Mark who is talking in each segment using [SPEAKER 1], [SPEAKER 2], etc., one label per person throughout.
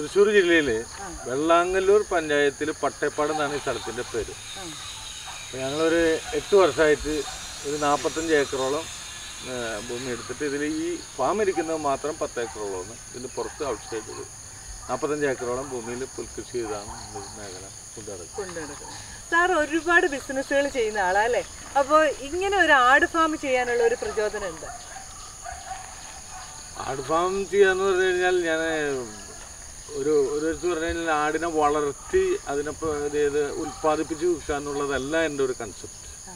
[SPEAKER 1] തൃശ്ശൂർ ജില്ലയില് വെള്ളാങ്ങല്ലൂർ പഞ്ചായത്തിൽ പട്ടേപ്പാട് എന്നാണ് ഈ സ്ഥലത്തിന്റെ പേര് അപ്പൊ ഞങ്ങളൊരു എട്ട് വർഷമായിട്ട് ഒരു നാൽപ്പത്തഞ്ച് ഏക്കറോളം ആ, ഭൂമി എടുത്തിട്ട് ഇതിൽ ഈ ഫാം ഇരിക്കുന്നത് മാത്രം പത്ത് ഏക്കറോളമാണ് ഇതിന് പുറത്ത് ഔട്ട് സൈഡിൽ നാൽപ്പത്തഞ്ച് ഏക്കറോളം ഭൂമിയിൽ പുൽകൃഷി ചെയ്താണ് ഈ മേഖല കൊണ്ടുനടക്കുന്നത്
[SPEAKER 2] കൊണ്ടുനടക്കുന്നത് സാർ ഒരുപാട് ബിസിനസ്സുകൾ ചെയ്യുന്ന ആളാ അല്ലേ അപ്പോൾ ഇങ്ങനെ ഒരു ആട് ഫാം ചെയ്യാനുള്ള ഒരു പ്രചോദനം എന്താ
[SPEAKER 1] ആട് ഫാം ചെയ്യാന്ന് പറഞ്ഞു കഴിഞ്ഞാൽ ഞാൻ ഒരു ഒരു ദിവസം പറഞ്ഞു കഴിഞ്ഞാൽ ആടിനെ വളർത്തി അതിനപ്പോൾ ഇത് ഉൽപ്പാദിപ്പിച്ച് വിൽക്കുക എന്നുള്ളതല്ല എൻ്റെ ഒരു കൺസെപ്റ്റ്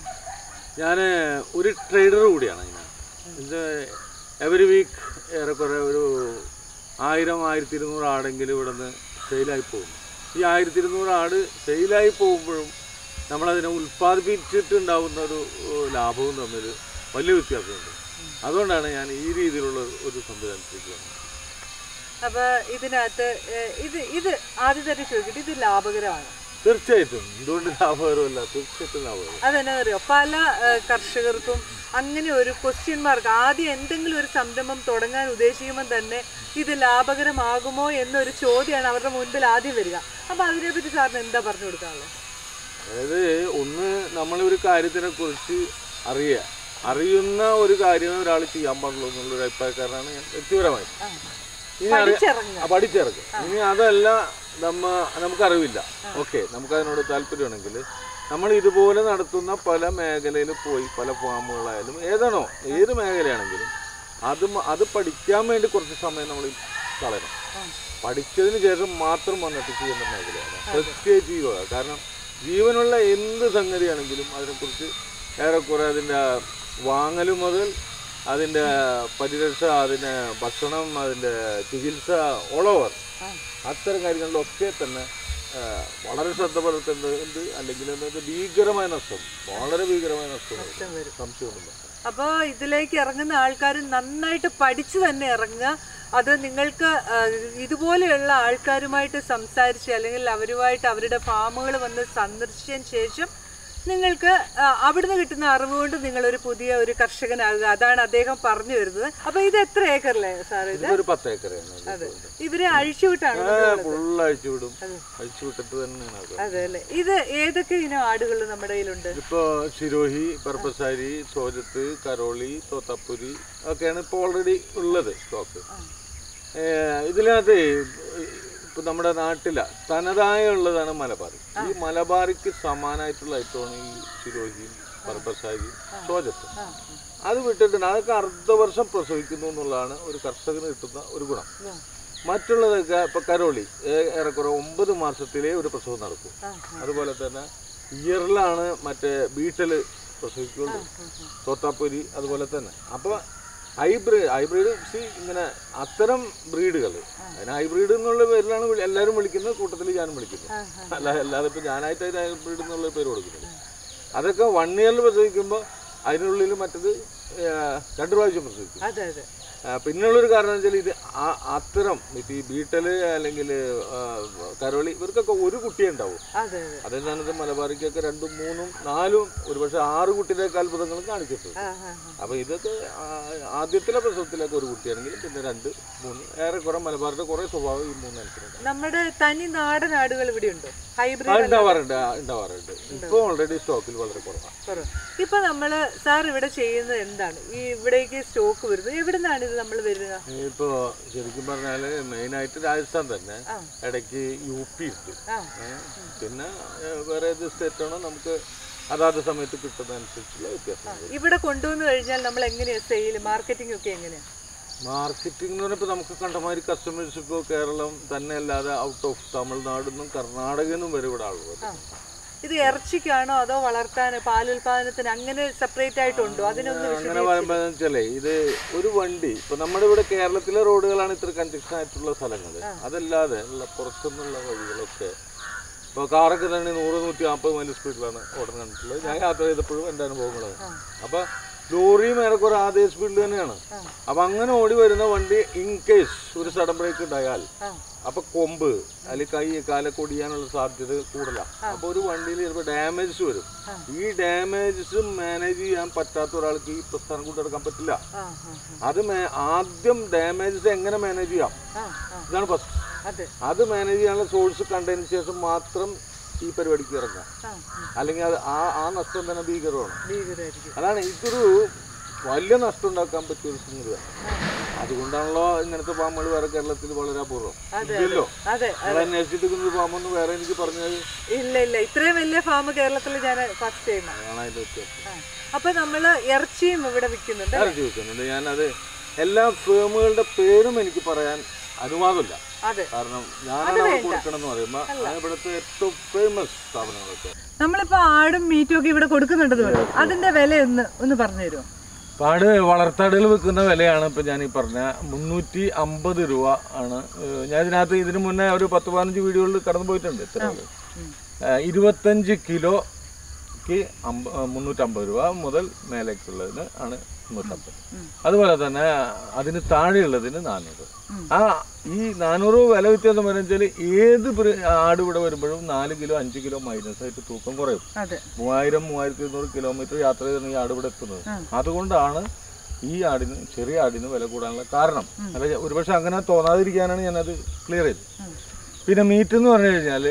[SPEAKER 1] ഞാൻ ഒരു ട്രേഡർ കൂടിയാണ് ഞാൻ ഇത് എവറി വീക്ക് ഏറെക്കുറെ ഒരു ആയിരം ആയിരത്തി ഇരുന്നൂറ് ആടെങ്കിലും ഇവിടെ നിന്ന് സെയിലായി പോകും ഈ ആയിരത്തി ഇരുന്നൂറ് ആട് സെയിലായി പോകുമ്പോഴും നമ്മളതിനെ ഉൽപ്പാദിപ്പിച്ചിട്ടുണ്ടാവുന്ന ഒരു ഏഹ്, ലാഭവും തമ്മിൽ വലിയ വ്യത്യാസമുണ്ട് അതുകൊണ്ടാണ് ഞാൻ ഈ രീതിയിലുള്ള ഒരു സംവിധാനത്തിലേക്ക് വന്നത്
[SPEAKER 2] അപ്പൊ ഇതിനകത്ത് ഏഹ്, ഇത് ഇത് ആദ്യം തന്നെ ചോദിക്കട്ടെ ഇത് ലാഭകരമാണ്
[SPEAKER 1] തീർച്ചയായിട്ടും എന്തുകൊണ്ട് ലാഭകരമല്ല തീർച്ചയായിട്ടും ലാഭകരം
[SPEAKER 2] അതെന്നാന്നറിയോ പല ഏഹ്, കർഷകർക്കും അങ്ങനെ ഒരു ക്വസ്റ്റ്യൻ മാർക്ക് ആദ്യം എന്തെങ്കിലും ഒരു സംരംഭം തുടങ്ങാൻ ഉദ്ദേശിക്കുമ്പോൾ തന്നെ ഇത് ലാഭകരമാകുമോ എന്നൊരു ചോദ്യമാണ് അവരുടെ മുൻപിൽ ആദ്യം വരിക അപ്പൊ അതിനെപ്പറ്റി സാറിന് എന്താ പറഞ്ഞു കൊടുക്കാനുള്ളത്
[SPEAKER 1] അതായത് ഒന്ന് നമ്മൾ ഒരു കാര്യത്തിനെ കുറിച്ച് അറിയുക അറിയുന്ന ഒരു കാര്യമേ ഒരാൾ ചെയ്യാൻ പാടുള്ളൂ എന്നുള്ളൊരു അഭിപ്രായക്കാരനാണ് ഞാൻ വ്യക്തിപരമായി ഇനി അറിയ
[SPEAKER 2] പഠിച്ചിറങ്ങുക
[SPEAKER 1] ആ, പഠിച്ചിറക്കും ഇനി അതല്ല നമ്മ നമുക്കറിവില്ല ഓക്കെ നമുക്കതിനോട് താല്പര്യമാണെങ്കിൽ നമ്മൾ ഇതുപോലെ നടത്തുന്ന പല മേഖലയിൽ പോയി പല ഫാമുകളായാലും ഏതാണോ ഏത് മേഖലയാണെങ്കിലും അത് മ- അത് പഠിക്കാൻ വേണ്ടി കുറച്ച് സമയം നമ്മൾ കളയണം പഠിച്ചതിന് ശേഷം മാത്രം വന്നിട്ട് ചെയ്യുന്ന മേഖലയാണ് പ്രത്യേകിച്ച് ഈ വക കാരണം ജീവനുള്ള എന്ത് സംഗതിയാണെങ്കിലും അതിനെക്കുറിച്ച് ഏറെക്കുറെ അതിൻ്റെ വാങ്ങൽ മുതൽ അതിൻ്റെ പരിരക്ഷ അതിൻ്റെ ഭക്ഷണം അതിൻ്റെ ചികിത്സ ഓൾ ഓവർ അത്തരം കാര്യങ്ങളിലൊക്കെ തന്നെ ആ, വളരെ ശ്രദ്ധ പുലർത്തേണ്ടതുണ്ട് അല്ലെങ്കിൽ എന്താ ഭീകരമായ നഷ്ടം വളരെ ഭീകരമായ നഷ്ടം
[SPEAKER 2] നഷ്ടം വരും.
[SPEAKER 1] സംശയമൊന്നുമില്ല
[SPEAKER 2] അപ്പോൾ ഇതിലേക്ക് ഇറങ്ങുന്ന ആൾക്കാർ നന്നായിട്ട് പഠിച്ചു തന്നെ ഇറങ്ങുക അത് നിങ്ങൾക്ക് ആ, ഇതുപോലെയുള്ള ആൾക്കാരുമായിട്ട് സംസാരിച്ച് അല്ലെങ്കിൽ അവരുമായിട്ട് അവരുടെ ഫാമുകൾ വന്ന് സന്ദർശിച്ചതിന് ശേഷം നിങ്ങൾക്ക് ആ, അവിടുന്ന് കിട്ടുന്ന അറിവ് കൊണ്ട് നിങ്ങളൊരു പുതിയ ഒരു കർഷകനാകുക അതാണ് അദ്ദേഹം പറഞ്ഞു വരുന്നത് അപ്പോൾ ഇത് എത്ര ഏക്കറല്ലേ സാർ ഇത്
[SPEAKER 1] ഇതൊരു പത്ത് ഏക്കറയാണ്
[SPEAKER 2] അതെ ഇവരെ അഴിച്ചുവിട്ടാണ് നമ്മൾ
[SPEAKER 1] ഫുൾ അഴിച്ചു വിടും അഴിച്ചു വിട്ടിട്ട് തന്നെയാണ് അത്
[SPEAKER 2] അതെ അല്ലേ ഇത് ഏതൊക്കെ ഇനം ആടുകൾ നമ്മുടെ കയ്യിലുണ്ട്
[SPEAKER 1] ഇപ്പോ ശിരോഹി പർപ്പസാരി സോജത്ത് കരോളി തോത്തപ്പുരി ഒക്കെയാണ് ഇപ്പോൾ ഓൾറെഡി ഉള്ളത് സ്റ്റോക്ക് ഇതിനകത്ത് ഇപ്പൊ നമ്മുടെ നാട്ടില തനതായ ഉള്ളതാണ് മലബാറി ഈ മലബാറിക്ക് സമാനമായിട്ടുള്ള ഐറ്റമാണ് ഈ ശിരോഹിയും പർപ്പസാരിയും സോജത്തും അത് വിട്ടിട്ടുണ്ട് അതൊക്കെ അർദ്ധവർഷം പ്രസവിക്കുന്നു എന്നുള്ളതാണ് ഒരു കർഷകന് കിട്ടുന്ന ഒരു ഗുണം മറ്റുള്ളതൊക്കെ ഇപ്പൊ കരോളി ഏ- ഏറെക്കുറെ ഒമ്പത് മാസത്തിലേ ഒരു പ്രസവം നടക്കും അതുപോലെ തന്നെ ഇയറിലാണ് മറ്റേ ബീറ്റല് പ്രസവിക്കുള്ളൂ തോത്താപ്പൊരി അതുപോലെ തന്നെ അപ്പോൾ ഹൈബ്രിഡ് ഹൈബ്രിഡ് സി ഇങ്ങനെ അത്തരം ബ്രീഡുകൾ അതിന് ഹൈബ്രിഡ് എന്നുള്ള പേരിലാണ് വിളി- എല്ലാവരും വിളിക്കുന്നത് കൂട്ടത്തിൽ ഞാനും വിളിക്കുന്നു അല്ല അല്ലാതെ ഇപ്പം ഞാനായിട്ട് അതിന് ഹൈബ്രിഡ് എന്നുള്ള പേര് കൊടുക്കുന്നില്ല അതൊക്കെ വൺ ഇയറിൽ പ്രസവിക്കുമ്പോൾ അതിനുള്ളിൽ മറ്റത് ആ, രണ്ട് പ്രാവശ്യം പ്രസവിക്കും
[SPEAKER 2] അതെ അതെ
[SPEAKER 1] ആ, പിന്നുള്ളൊരു കാരണം എന്ന് വെച്ചാൽ ഇത് ആ- അത്തരം ഇപ്പം ഈ ബീട്ടല് അല്ലെങ്കിൽ കരോളി ഇവർക്കൊക്കെ ഒരു കുട്ടിയേ ഉണ്ടാവും
[SPEAKER 2] അതെ അതെ
[SPEAKER 1] അതേ സ്ഥാനത്ത് മലബാറിക്കൊക്കെ രണ്ടും മൂന്നും നാലും ഒരുപക്ഷെ ആറ് കുട്ടിയുടെയൊക്കെ അത്ഭുതങ്ങളും കാണിച്ചിട്ടുണ്ട്
[SPEAKER 2] ആ ആ
[SPEAKER 1] അപ്പൊ ഇതൊക്കെ ആ- ആദ്യത്തിലെ പ്രസവത്തിലൊക്കെ ഒരു കുട്ടിയാണെങ്കിൽ പിന്നെ രണ്ട് മൂന്ന് ഏറെക്കുറെ മലബാറിന്റെ കുറെ സ്വഭാവം ഈ മൂന്നനുസരിച്ച്
[SPEAKER 2] നമ്മുടെ തനി നാടൻ ആടുകൾ ഇവിടെ ഉണ്ടോ
[SPEAKER 1] ആ,
[SPEAKER 2] ഹൈബ്രിഡ്
[SPEAKER 1] ഉണ്ടാവാറുണ്ട് ആ, ഉണ്ടാവാറുണ്ട് ഇപ്പോൾ ഓൾറെഡി സ്റ്റോക്കിൽ വളരെ കുറവാണ്
[SPEAKER 2] കുറവ്. ഇപ്പൊ നമ്മള് സാർ ഇവിടെ ചെയ്യുന്നത് എന്താണ് ഈ ഇവിടേക്ക് സ്റ്റോക്ക് വരുന്നത് എവിടെ നിന്നാണ് ഇത് നമ്മൾ വരിക
[SPEAKER 1] ഇപ്പോൾ ശരിക്കും പറഞ്ഞാൽ മെയിനായിട്ട് രാജസ്ഥാൻ തന്നെ
[SPEAKER 2] ആ.
[SPEAKER 1] ഇടയ്ക്ക് യു പി ഉണ്ട്
[SPEAKER 2] ആ
[SPEAKER 1] ഏ, പിന്നെ ഏ, വേറെ ഏത് സ്റ്റേറ്റാണോ നമുക്ക് അതാത് സമയത്ത് കിട്ടുന്നതനുസരിച്ചുള്ള വ്യത്യാസം വരും.
[SPEAKER 2] ഇവിടെ കൊണ്ടുവന്നു കഴിഞ്ഞാൽ നമ്മൾ എങ്ങനെയാ സെയിൽ മാർക്കറ്റിംഗ് ഒക്കെ എങ്ങനെയാ
[SPEAKER 1] മാർക്കറ്റിംഗ് എന്ന് പറഞ്ഞപ്പോൾ നമുക്ക് കണ്ടമാതിരി കസ്റ്റമേഴ്സ് ഇപ്പോൾ കേരളം തന്നെ അല്ലാതെ ഔട്ട് ഓഫ് തമിഴ്നാട് നിന്നും കർണാടകയിൽ നിന്നും വരെ ഇവിടെ ആളുകൾ
[SPEAKER 2] ആ ഇത് ഇറച്ചിക്കാണോ അതോ വളർത്താൻ പാലുൽപാദനത്തിന് അങ്ങനെ സെപ്പറേറ്റ് ആയിട്ടുണ്ടോ അതിനൊന്ന്
[SPEAKER 1] അങ്ങനെ പറയുമ്പോൾ വെച്ചാലേ ഇത് ഒരു വണ്ടി ഇപ്പൊ നമ്മുടെ ഇവിടെ കേരളത്തിലെ റോഡുകളാണ് ഇത്ര കൺജക്ഷൻ ആയിട്ടുള്ള സ്ഥലങ്ങൾ അതല്ലാതെ ഉള്ള പുറത്തുനിന്നുള്ള വഴികളൊക്കെ ഇപ്പോൾ കാറൊക്കെ തന്നെ നൂറ് നൂറ്റി നാൽപ്പത് മൈൽ സ്പീഡിലാണ് ഓടുന്നത് കണ്ടിട്ടുള്ളത് ഞാൻ യാത്ര ചെയ്തപ്പോഴും എൻ്റെ അനുഭവങ്ങളാണ് അപ്പൊ ലോറിയും ഏറെക്കുറെ അതേ സ്പീഡിൽ തന്നെയാണ് അപ്പൊ അങ്ങനെ ഓടി വരുന്ന വണ്ടി ഇൻ കേസ് ഒരു സഡൻ ബ്രേക്ക് ഉണ്ടായാൽ
[SPEAKER 2] ആ
[SPEAKER 1] അപ്പൊ കൊമ്പ് അല്ലെങ്കിൽ കൈ കാലൊക്കെ ഒടിയാനുള്ള സാധ്യത കൂടുതലാണ് അപ്പൊ ഒരു വണ്ടിയിൽ ചിലപ്പോൾ ഡാമേജസ് വരും ഈ ഡാമേജസ് മാനേജ് ചെയ്യാൻ പറ്റാത്ത ഒരാൾക്ക് ഈ പ്രസ്ഥാനം കൊണ്ടെടുക്കാൻ പറ്റില്ല
[SPEAKER 2] ആ ആ
[SPEAKER 1] അത് മേ- ആദ്യം ഡാമേജസ് എങ്ങനെ മാനേജ് ചെയ്യാം
[SPEAKER 2] ആ ആ
[SPEAKER 1] ഇതാണ് ഫസ്റ്റ്
[SPEAKER 2] അതെ
[SPEAKER 1] അത് മാനേജ് ചെയ്യാനുള്ള സോഴ്സ് കണ്ടതിന് ശേഷം മാത്രം ഈ പരിപാടിക്ക് ഇറങ്ങാം
[SPEAKER 2] ആ
[SPEAKER 1] അല്ലെങ്കിൽ അത് ആ ആ നഷ്ടം തന്നെ ഭീകരമാണ്
[SPEAKER 2] ഭീകരമായിരിക്കും
[SPEAKER 1] അതാണ് ഇതൊരു വലിയ നഷ്ടം ഉണ്ടാക്കാൻ പറ്റിയ ഒരു സംഗതിയാണ് അതുകൊണ്ടാണല്ലോ ഇങ്ങനത്തെ പാമ്പുകൾ വേറെ കേരളത്തിൽ വളരെ അപൂർവം ഇല്ലല്ലോ
[SPEAKER 2] അതെ
[SPEAKER 1] നിങ്ങൾ അന്വേഷിച്ചിരിക്കുന്ന പാമ്പൊന്നും വേറെ എനിക്ക് പറഞ്ഞത്
[SPEAKER 2] ഇല്ല ഇല്ല ഇത്രയും വലിയ ഫാം കേരളത്തിൽ ഞാൻ ഫസ്റ്റ് ടൈം
[SPEAKER 1] അതാണ് അതിന്റെ വ്യത്യാസം
[SPEAKER 2] അപ്പൊ നമ്മള് ഇറച്ചിയും ഇവിടെ വിൽക്കുന്നുണ്ട്
[SPEAKER 1] ഇറച്ചി വെക്കുന്നുണ്ട് ഞാനത് എല്ലാ ഫേമുകളുടെ പേരും എനിക്ക് പറയാൻ അനുവാദമില്ല
[SPEAKER 2] അതെ
[SPEAKER 1] കാരണം ഞാനാണ് അവിടെ കൊടുക്കണം എന്ന് പറയുമ്പോൾ അത് ഇവിടുത്തെ ഏറ്റവും ഫേമസ് സ്ഥാപനങ്ങളൊക്കെ
[SPEAKER 2] നമ്മളിപ്പോ ആടും മീറ്റും ഒക്കെ ഇവിടെ കൊടുക്കുന്നുണ്ടെന്ന് പറഞ്ഞു അതിന്റെ വില ഒന്ന് ഒന്ന് പറഞ്ഞു തരുമോ
[SPEAKER 1] പാട് വളർത്താടുകൾ വെക്കുന്ന വിലയാണ് ഇപ്പം ഞാൻ ഈ പറഞ്ഞ മുന്നൂറ്റി അമ്പത് രൂപ ആണ് ഏഹ് ഞാൻ ഇതിനകത്ത് ഇതിന് മുന്നേ ഒരു പത്ത് പതിനഞ്ച് വീഡിയോകളിൽ കടന്നു പോയിട്ടുണ്ട് ഇത്ര ആള്. ഏഹ് ഇരുപത്തഞ്ച് കിലോക്ക് അമ്പ ഏഹ് മുന്നൂറ്റമ്പത് രൂപ മുതൽ മേലേക്കുള്ളതിന് ആണ് മുന്നൂറ്റമ്പത് അതുപോലെ തന്നെ അതിന് താഴെയുള്ളതിന് നാനൂറ് ആ ഈ നാനൂറ് വില വ്യത്യാസം വരുന്ന വെച്ചാൽ ഏത് ബ്ര- ആട് ഇവിടെ വരുമ്പോഴും നാല് കിലോ അഞ്ച് കിലോ മൈനസ് ആയിട്ട് തൂക്കം കുറയും
[SPEAKER 2] അതെ
[SPEAKER 1] മൂവായിരം മൂവായിരത്തി ഇരുന്നൂറ് കിലോമീറ്റർ യാത്ര ചെയ്താണ് ഈ ആട് ഇവിടെ എത്തുന്നത് അതുകൊണ്ടാണ് ഈ ആടിന് ചെറിയ ആടിന് വില കൂടാനുള്ള കാരണം അല്ല ഒരുപക്ഷെ അങ്ങനെ തോന്നാതിരിക്കാനാണ് ഞാനത് ക്ലിയർ ചെയ്തത് പിന്നെ മീറ്റ് എന്ന് പറഞ്ഞു കഴിഞ്ഞാൽ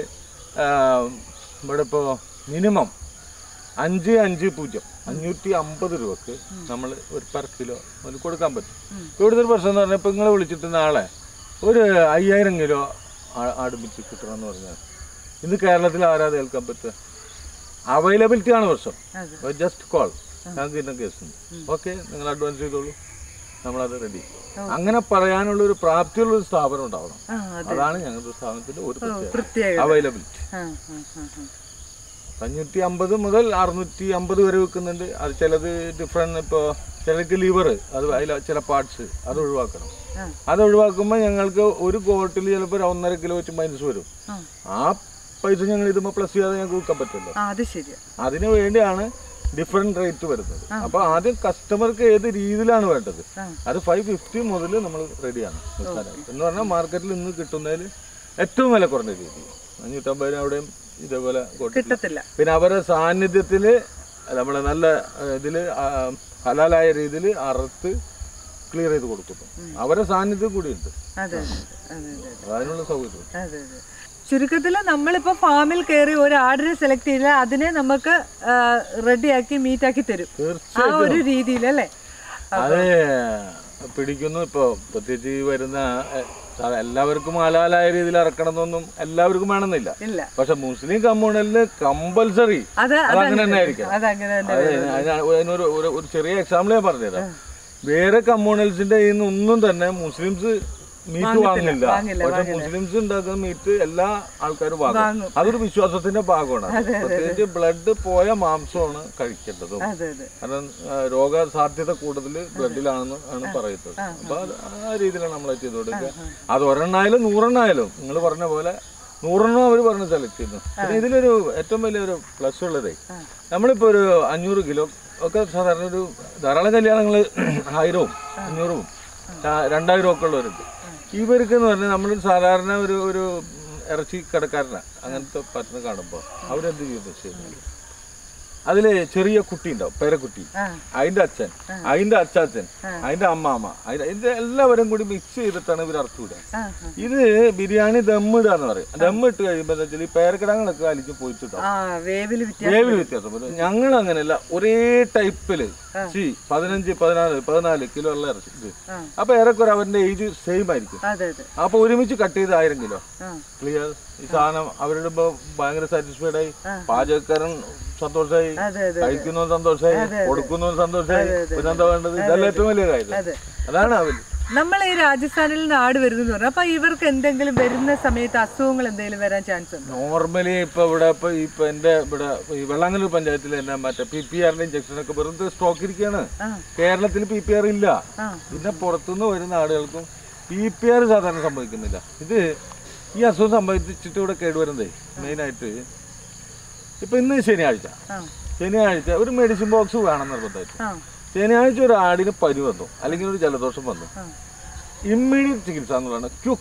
[SPEAKER 1] ഇവിടെ ഇപ്പോൾ മിനിമം അഞ്ച് അഞ്ച് പൂജ്യം അഞ്ഞൂറ്റി അമ്പത് രൂപക്ക് നമ്മൾ ഒരു പെർ കിലോ അതിന് കൊടുക്കാൻ പറ്റും ഇവിടുത്തെ ഒരു പ്രശ്നം എന്ന് പറഞ്ഞാൽ ഇപ്പോൾ നിങ്ങളെ വിളിച്ചിട്ട് നാളെ ഒരു അയ്യായിരം കിലോ ആ- ആട് മീറ്റ് കിട്ടണമെന്ന് പറഞ്ഞാൽ ഇന്ന് കേരളത്തിൽ ആരാ അത് ഏൽക്കാൻ പറ്റുക അവൈലബിലിറ്റി ആണ് പ്രശ്നം
[SPEAKER 2] അതെ
[SPEAKER 1] ജസ്റ്റ് കോൾ ഞങ്ങൾക്ക് ഇന്ന കേസ് ഓക്കെ നിങ്ങൾ അഡ്വാൻസ് ചെയ്തോളൂ നമ്മളത് റെഡി അങ്ങനെ പറയാനുള്ള ഒരു പ്രാപ്തിയുള്ള ഒരു സ്ഥാപനം ഉണ്ടാവണം
[SPEAKER 2] ആ അതെ
[SPEAKER 1] അതാണ് ഞങ്ങളുടെ സ്ഥാപനത്തിന്റെ ഒരു പ്രത്യേകത
[SPEAKER 2] പ്രത്യേക
[SPEAKER 1] അവൈലബിലിറ്റി
[SPEAKER 2] ആ ആ ആ ആ.
[SPEAKER 1] അഞ്ഞൂറ്റി അമ്പത് മുതൽ അറുന്നൂറ്റി അമ്പത് വരെ വെക്കുന്നുണ്ട് അത് ചിലത് ഡിഫറെൻറ്റ് ഇപ്പോൾ ചിലർക്ക് ലിവർ അത് അതിൽ ചില പാർട്സ് അത് ഒഴിവാക്കണം
[SPEAKER 2] ആ.
[SPEAKER 1] അത് ഒഴിവാക്കുമ്പോൾ ഞങ്ങൾക്ക് ഒരു കോട്ടിൽ ചിലപ്പോൾ ഒരു ഒന്നര കിലോ വെച്ച് മൈനസ് വരും
[SPEAKER 2] ആ.
[SPEAKER 1] ആ പൈസ ഞങ്ങൾ ഇതുമ്പോൾ പ്ലസ് ചെയ്യാതെ ഞങ്ങൾക്ക് വിൽക്കാൻ പറ്റുമല്ലോ
[SPEAKER 2] ആ അത് ശരിയാ
[SPEAKER 1] അതിനു വേണ്ടിയാണ് ഡിഫറെന്റ് റേറ്റ് വരുന്നത് അപ്പൊ ആദ്യം കസ്റ്റമർക്ക് ഏത് രീതിയിലാണ് വേണ്ടത്
[SPEAKER 2] ആ.
[SPEAKER 1] അത് ഫൈവ് ഫിഫ്റ്റി മുതൽ നമ്മൾ റെഡിയാണ് വിൽക്കാനായിട്ട് എന്ന് പറഞ്ഞാൽ മാർക്കറ്റിൽ ഇന്ന് കിട്ടുന്നതിൽ ഏറ്റവും വില കുറഞ്ഞ രീതി അഞ്ഞൂറ്റമ്പതിന് അവിടെയും ഇതേപോലെ കൊടുത്തില്ല
[SPEAKER 2] കിട്ടത്തില്ല
[SPEAKER 1] പിന്നെ അവരുടെ സാന്നിധ്യത്തിൽ നമ്മളെ നല്ല ഇതിൽ ഹലാലായ രീതിയിൽ അറുത്ത് ക്ലിയർ ചെയ്ത് കൊടുക്കുന്നു അവരുടെ സാന്നിധ്യം കൂടിയുണ്ട്
[SPEAKER 2] അതെ അതെ അതെ അതെ
[SPEAKER 1] അതിനുള്ള സൗകര്യം
[SPEAKER 2] അതെ അതെ ചുരുക്കത്തിൽ നമ്മളിപ്പോ ഫാമിൽ കയറി ഒരു ആടിനെ സെലക്ട് ചെയ്താൽ അതിനെ നമുക്ക് റെഡിയാക്കി മീറ്റാക്കി തരും ആ
[SPEAKER 1] തീർച്ചയായും
[SPEAKER 2] ഒരു രീതിയിൽ അല്ലേ
[SPEAKER 1] അത് പിടിക്കുന്നു ഇപ്പോൾ പ്രത്യേകിച്ച് ഈ വരുന്ന എ, സാ- എല്ലാവർക്കും ഹലാലായ രീതിയിൽ ഇറക്കണമെന്നൊന്നും എല്ലാവർക്കും വേണമെന്നില്ല
[SPEAKER 2] ഇല്ല
[SPEAKER 1] പക്ഷെ മുസ്ലിം കമ്മ്യൂണലിന് കമ്പൽസറി
[SPEAKER 2] അത്
[SPEAKER 1] അത് അങ്ങനെ തന്നെ ആയിരിക്കും
[SPEAKER 2] അതങ്ങനെ തന്നെ
[SPEAKER 1] അത് അതിന് അതിനൊരു ഒരു ഒരു ചെറിയ എക്സാമ്പിൾ ഞാൻ പറഞ്ഞുതരാം വേറെ കമ്മ്യൂണൽസിന്റെ കയ്യിൽ നിന്ന് ഒന്നും തന്നെ മുസ്ലിംസ് മീറ്റ് വാങ്ങില്ല
[SPEAKER 2] വാങ്ങില്ല,
[SPEAKER 1] പക്ഷെ മുസ്ലിംസ് ഉണ്ടാക്കുന്ന മീറ്റ് എല്ലാ ആൾക്കാരും വാങ്ങും
[SPEAKER 2] വാങ്ങും.
[SPEAKER 1] അതൊരു വിശ്വാസത്തിന്റെ ഭാഗമാണ് അത്. പ്രത്യേകിച്ച് ബ്ലഡ് പോയ മാംസമാണ് കഴിക്കേണ്ടതും
[SPEAKER 2] അതെ അതെ
[SPEAKER 1] കാരണം ആ, രോഗസാധ്യത കൂടുതൽ ബ്ലഡിലാണെന്ന് ആണ് പറയുന്നത് അപ്പൊ അത് ആ രീതിയിലാണ് നമ്മൾ ചെയ്ത് കൊടുക്കുക അത് ഒരെണ്ണായാലും നൂറെണ്ണായാലും നിങ്ങൾ പറഞ്ഞ പോലെ നൂറെണ്ണം അവർ പറഞ്ഞ് സെലക്ട് ചെയ്യുന്നു പിന്നെ ഇതിലൊരു ഏറ്റവും വലിയൊരു പ്ലസ് ഉള്ളതേ നമ്മളിപ്പോ ഒരു അഞ്ഞൂറ് കിലോ ഒക്കെ സാധാരണ ഒരു ധാരാളം കല്യാണങ്ങൾ ആയിരവും അഞ്ഞൂറും ആ, രണ്ടായിരം ഒക്കെ ഉള്ളവരുണ്ട് ഇവർക്ക് എന്ന് പറഞ്ഞാൽ നമ്മൾ സാധാരണ ഒരു ഒരു ഉം, ഇറച്ചി കടക്കാരനാണ് അങ്ങനത്തെ പറ്റുന്ന കാണുമ്പോൾ അവരെന്ത് ചെയ്യുന്നു വെച്ച് കഴിഞ്ഞാൽ അതില് ചെറിയ കുട്ടി ഉണ്ടാവും പേരക്കുട്ടി
[SPEAKER 2] ആ
[SPEAKER 1] അതിന്റെ അച്ഛൻ അതിന്റെ അച്ചാച്ചൻ അതിന്റെ അമ്മാമ്മ അതിന്റെ ഇതിന്റെ എല്ലാവരും കൂടി മിക്സ് ചെയ്തിട്ടാണ് ഇവർ അറുത്തുവിടുക
[SPEAKER 2] ആ
[SPEAKER 1] ഇത് ബിരിയാണി ദമ്മിടുക എന്ന് പറയും ദമ്മ് ഇട്ട് കഴിയുമ്പോൾ എന്താ വെച്ചാൽ ഈ പേരക്കിടങ്ങളൊക്കെ അലിച്ച് പോയിട്ടുണ്ടാവും
[SPEAKER 2] ആ വേവിൽ വ്യത്യാസം
[SPEAKER 1] വേവിൽ വ്യത്യാസം വരും ഞങ്ങൾ അങ്ങനെയല്ല ഒരേ ടൈപ്പില് സി പതിനഞ്ച് പതിനാല് പതിനാല് കിലോ ഉള്ള ഇറച്ചി ഇത്
[SPEAKER 2] ആ.
[SPEAKER 1] അപ്പൊ ഏറെക്കുറെ അവന്റെ ഏജ് സെയിം ആയിരിക്കും
[SPEAKER 2] അതെ അതെ
[SPEAKER 1] അപ്പൊ ഒരുമിച്ച് കട്ട് ചെയ്ത് ആയിരം കിലോ
[SPEAKER 2] ആ
[SPEAKER 1] ക്ലിയർ ഈ സാധനം അവരുടെ ഇപ്പൊ ഭയങ്കര സാറ്റിസ്ഫൈഡ് ആയി പാചകക്കാരൻ സന്തോഷമായി
[SPEAKER 2] അതെ അതെ
[SPEAKER 1] കഴിക്കുന്നവൻ സന്തോഷമായി കൊടുക്കുന്നവൻ സന്തോഷമായി പിന്നെ എന്താ വേണ്ടത് ഇതെല്ലാം ഏറ്റവും വലിയ കാര്യം
[SPEAKER 2] അതെ
[SPEAKER 1] അതാണ് അവര്
[SPEAKER 2] നമ്മൾ ഈ രാജസ്ഥാനിൽ നിന്ന് ആട് വരുന്നു പറഞ്ഞു അപ്പൊ ഇവർക്ക് എന്തെങ്കിലും വരുന്ന സമയത്ത് അസുഖങ്ങൾ എന്തെങ്കിലും വരാൻ ചാൻസ് ഉണ്ട്
[SPEAKER 1] നോർമലി ഇപ്പൊ ഇവിടെ ഇപ്പൊ ഇപ്പൊ എന്റെ ഇവിടെ ഈ വെള്ളാങ്ങല്ലൂർ പഞ്ചായത്തിൽ തന്നെ മറ്റേ പി പി ആറിന്റെ ഇഞ്ചക്ഷൻ ഒക്കെ വെറുതെ സ്റ്റോക്ക് ഇരിക്കുകയാണ്
[SPEAKER 2] ആ
[SPEAKER 1] കേരളത്തിൽ പി പി ആർ ഇല്ല
[SPEAKER 2] ആ
[SPEAKER 1] പിന്നെ പുറത്തുനിന്ന് വരുന്ന ആളുകൾക്കും പി പി ആർ സാധാരണ സംഭവിക്കുന്നില്ല ഇത് ഈ അസുഖം സംഭവിച്ചിട്ട് ഇവിടെ കേടുവരുന്നതേ മെയിനായിട്ട് ഇപ്പൊ ഇന്ന് ശനിയാഴ്ച
[SPEAKER 2] ആ
[SPEAKER 1] ശനിയാഴ്ച ഒരു മെഡിസിൻ ബോക്സ് വേണം നിർബന്ധമായിട്ട്
[SPEAKER 2] ആ
[SPEAKER 1] ശനിയാഴ്ച ഒരു ആടിന് പനി വന്നു അല്ലെങ്കിൽ ഒരു ജലദോഷം വന്നു
[SPEAKER 2] ആ.
[SPEAKER 1] ഇമ്മീഡിയറ്റ് ചികിത്സ എന്നുള്ളതാണ് ക്യുക്ക്